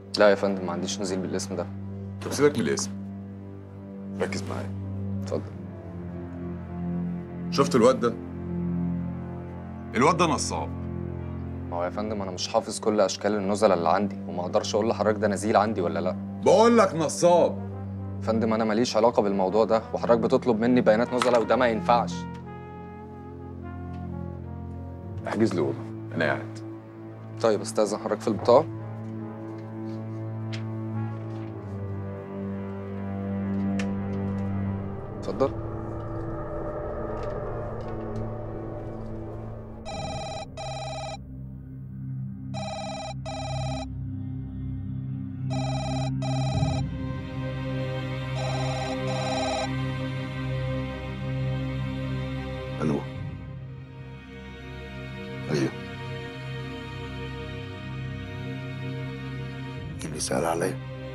لا يا فندم ما عنديش نزيل بالاسم ده طب سيبك من الاسم ركز معايا اتفضل شفت الواد ده الواد ده نصاب ما هو يا فندم انا مش حافظ كل اشكال النزله اللي عندي وما اقدرش اقول لحضرتك ده نزيل عندي ولا لا بقول لك نصاب يا فندم انا ماليش علاقه بالموضوع ده وحضرتك بتطلب مني بيانات نزله وده ما ينفعش احجز لي اوضه انا قاعد طيب استاذن حضرتك في البطاقه اتفضل الو ايوه اللي بيسأل عليا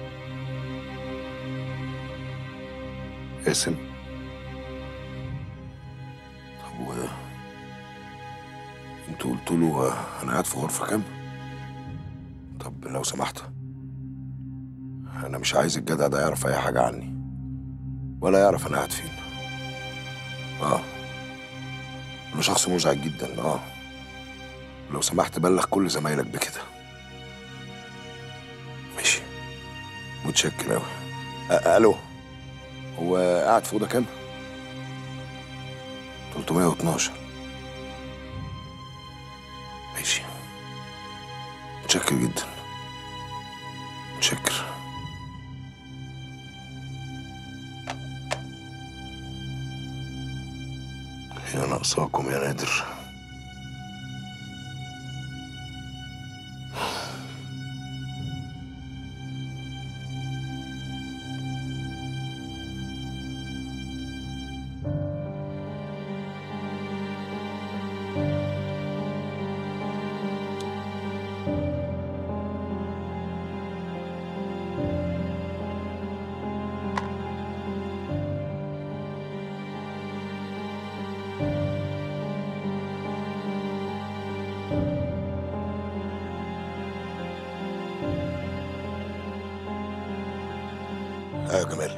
اسم طب و انتوا قلتوا له انا قاعد في غرفة كام؟ طب لو سمحت انا مش عايز الجدع ده يعرف اي حاجة عني ولا يعرف انا قاعد فين اه انا شخص مزعج جدا اه لو سمحت بلغ كل زمايلك بكده ماشي متشكر اوي الو هو قاعد في اوضه كام 312 ماشي متشكر جدا متشكر هي ناقصاكم يا نادر ايوه يا جمال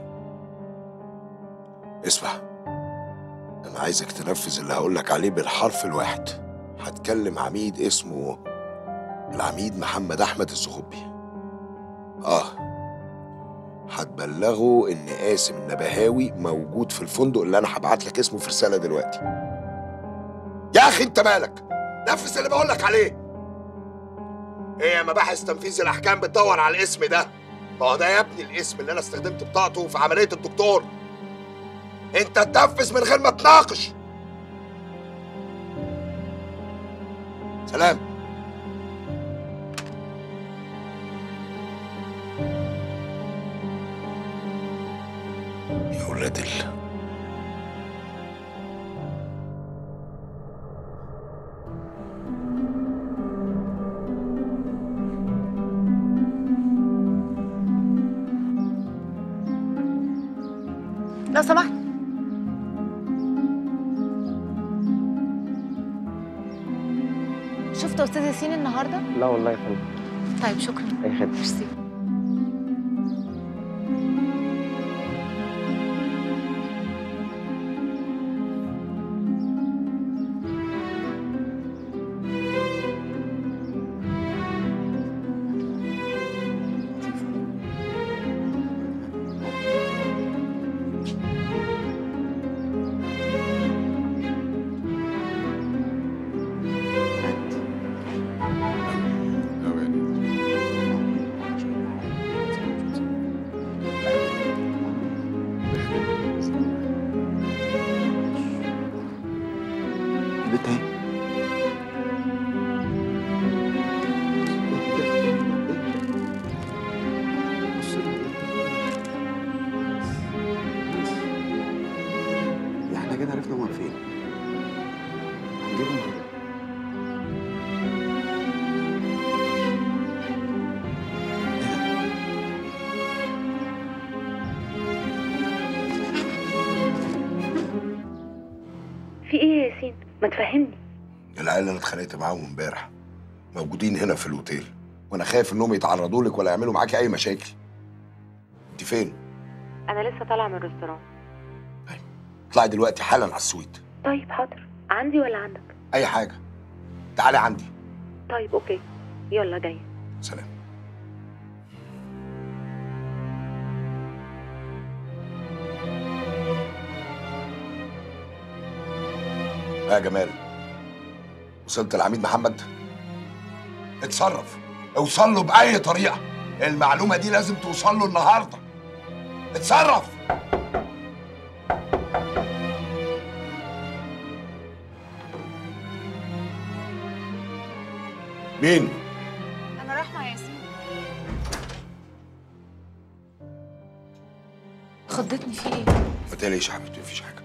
اسمع انا عايزك تنفذ اللي هقولك عليه بالحرف الواحد هتكلم عميد اسمه العميد محمد احمد الزغبي اه هتبلغه ان قاسم النبهاوي موجود في الفندق اللي انا هبعت لك اسمه في رساله دلوقتي يا اخي انت مالك نفذ اللي بقولك عليه ايه يا مباحث تنفيذ الاحكام بتدور على الاسم ده ما هو ده يا ابني الاسم اللي انا استخدمت بطاقته في عمليه الدكتور انت تنفذ من غير ما تناقش سلام يا ولاد ال لو سمحت شفت استاذ ياسين النهارده لا والله يا فندم طيب شكرا اي خدمه ميرسي أوي يعني. بيت اهي احنا كده عرفنا هما فين هنجيبهم في ايه يا ياسين ما تفهمني العيال اللي اتخانقت معاهم امبارح موجودين هنا في الاوتيل وانا خايف انهم يتعرضوا لك ولا يعملوا معاكي اي مشاكل انت فين انا لسه طالعه من الريستوران اطلعي دلوقتي حالا على السويت طيب حاضر عندي ولا عندك اي حاجه تعالي عندي طيب اوكي يلا جايه سلام يا جمال وصلت العميد محمد اتصرف اوصل له بأي طريقة المعلومة دي لازم توصل له النهاردة اتصرف مين؟ انا رحمه يا ياسين خضتني في ايه ما تقلقيش يا حبيبتي مفيش حاجة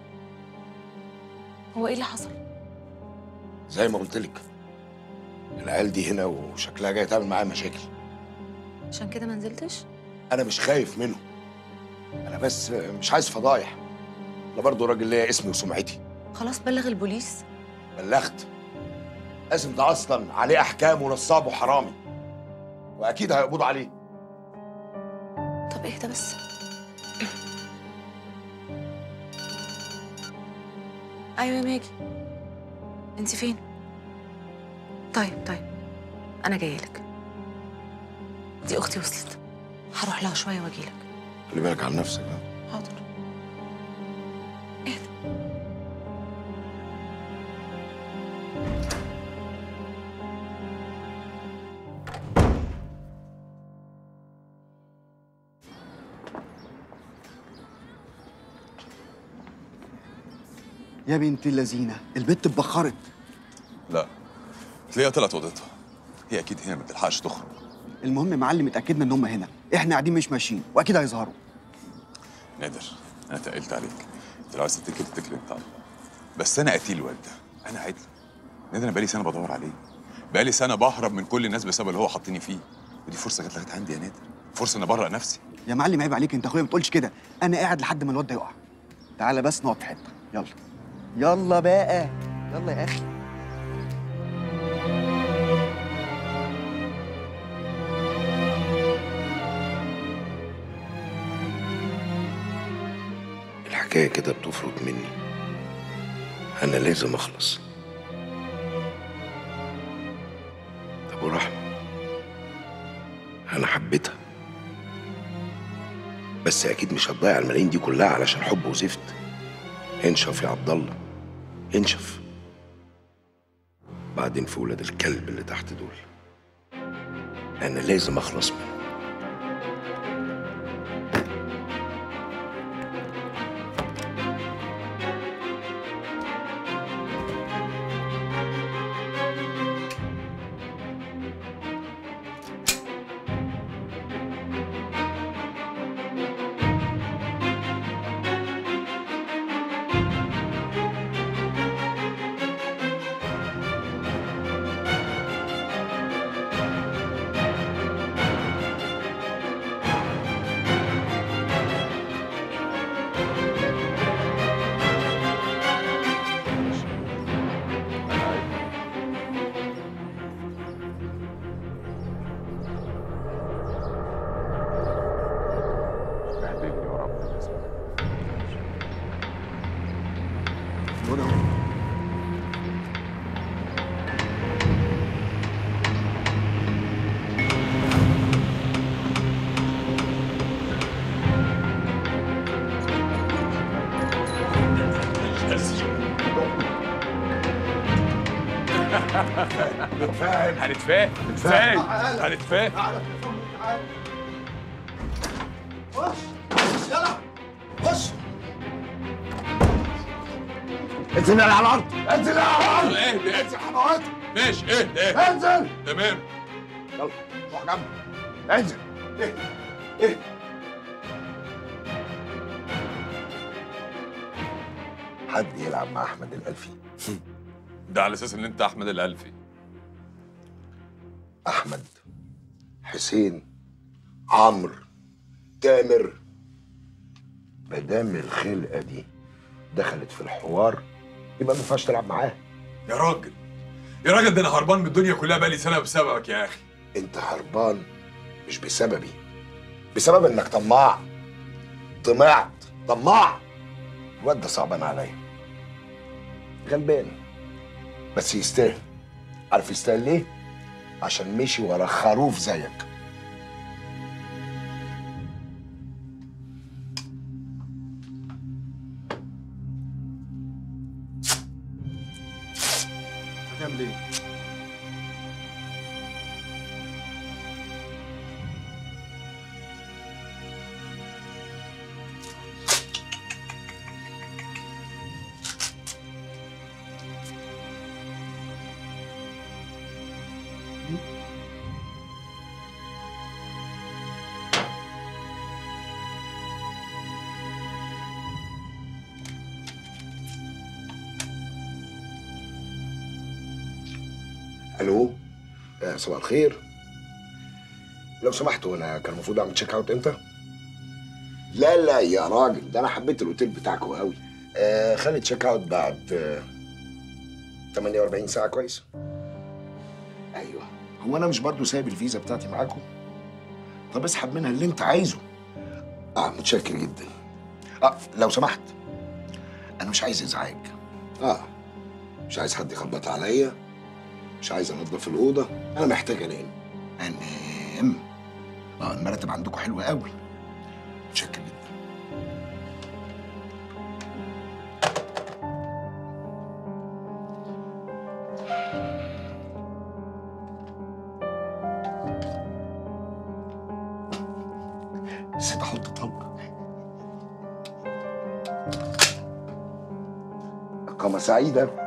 هو ايه اللي حصل زي ما قلت لك العيال دي هنا وشكلها جاي تعمل معايا مشاكل عشان كده ما نزلتش انا مش خايف منهم انا بس مش عايز فضايح انا برضه راجل ليا اسمي وسمعتي خلاص بلغ البوليس بلغت قاسم ده اصلا عليه احكام ونصاب وحرامي واكيد هيقبضوا عليه طب اهدى بس ايوه يا ماجي انت فين طيب طيب انا جايه لك دي اختي وصلت هروح لها شويه واجي لك خلي بالك عن نفسك ها حاضر اهدى يا بنت اللذينه البت اتبخرت لا تلاقيها طلعت اوضتها هي اكيد هنا ما تلحقش تخرج المهم معلم اتاكدنا ان هم هنا احنا قاعدين مش ماشيين واكيد هيظهروا نادر انا تقلت عليك انت لو عايز تتكل تتكل انت على الله. بس انا قتيل الواد ده انا عادي نادر انا بقالي سنه بدور عليه بقالي سنه بهرب من كل الناس بسبب اللي هو حاطيني فيه ودي فرصه جت لغايه عندي يا نادر فرصه اني ابرق نفسي يا معلم عيب عليك انت اخويا ما تقولش كده انا قاعد لحد ما الواد ده يقع تعالى بس نقعد في حته يلا يلا بقى يلا يا اخي الحكايه كده بتفرط مني انا لازم اخلص طب ورحمه انا حبيتها بس اكيد مش هتضيع الملايين دي كلها علشان حب وزفت انشف يا عبد الله انشف بعدين في ولاد الكلب اللي تحت دول انا لازم اخلص منهم بهدلني ورا الواد اهو فاهم هنتفاهم ازاي هنتفاهم خش انزل على الارض انزل على الارض اهدى انزل حموات ماشي اهدى اهدى انزل تمام يلا روح جنبي انزل ايه ايه حد يلعب مع احمد الالفي ده على اساس ان انت احمد الالفي احمد حسين عمرو تامر مدام الخلقه دي دخلت في الحوار يبقى ما ينفعش تلعب معاه يا راجل يا راجل ده انا هربان من الدنيا كلها بقالي سنه بسببك يا اخي انت هربان مش بسببي بسبب انك طماع طمعت طماع الواد ده صعبان عليا غلبان بس يستاهل عارف يستاهل ليه؟ عشان مشي ورا خروف زيك هتعمل ايه؟ الو آه، صباح الخير لو سمحتوا انا كان المفروض اعمل تشيك اوت امتى؟ لا لا يا راجل ده انا حبيت الاوتيل بتاعكم قوي آه خلي تشيك اوت بعد آه 48 ساعه كويس ايوه هو انا مش برضو سايب الفيزا بتاعتي معاكم طب اسحب منها اللي انت عايزه اه متشكر جدا اه لو سمحت انا مش عايز ازعاج اه مش عايز حد يخبط عليا مش عايز انضف الاوضه انا محتاج انام انام اه المراتب عندكم حلوه قوي متشكر جدا نسيت احط طلق اقامه سعيده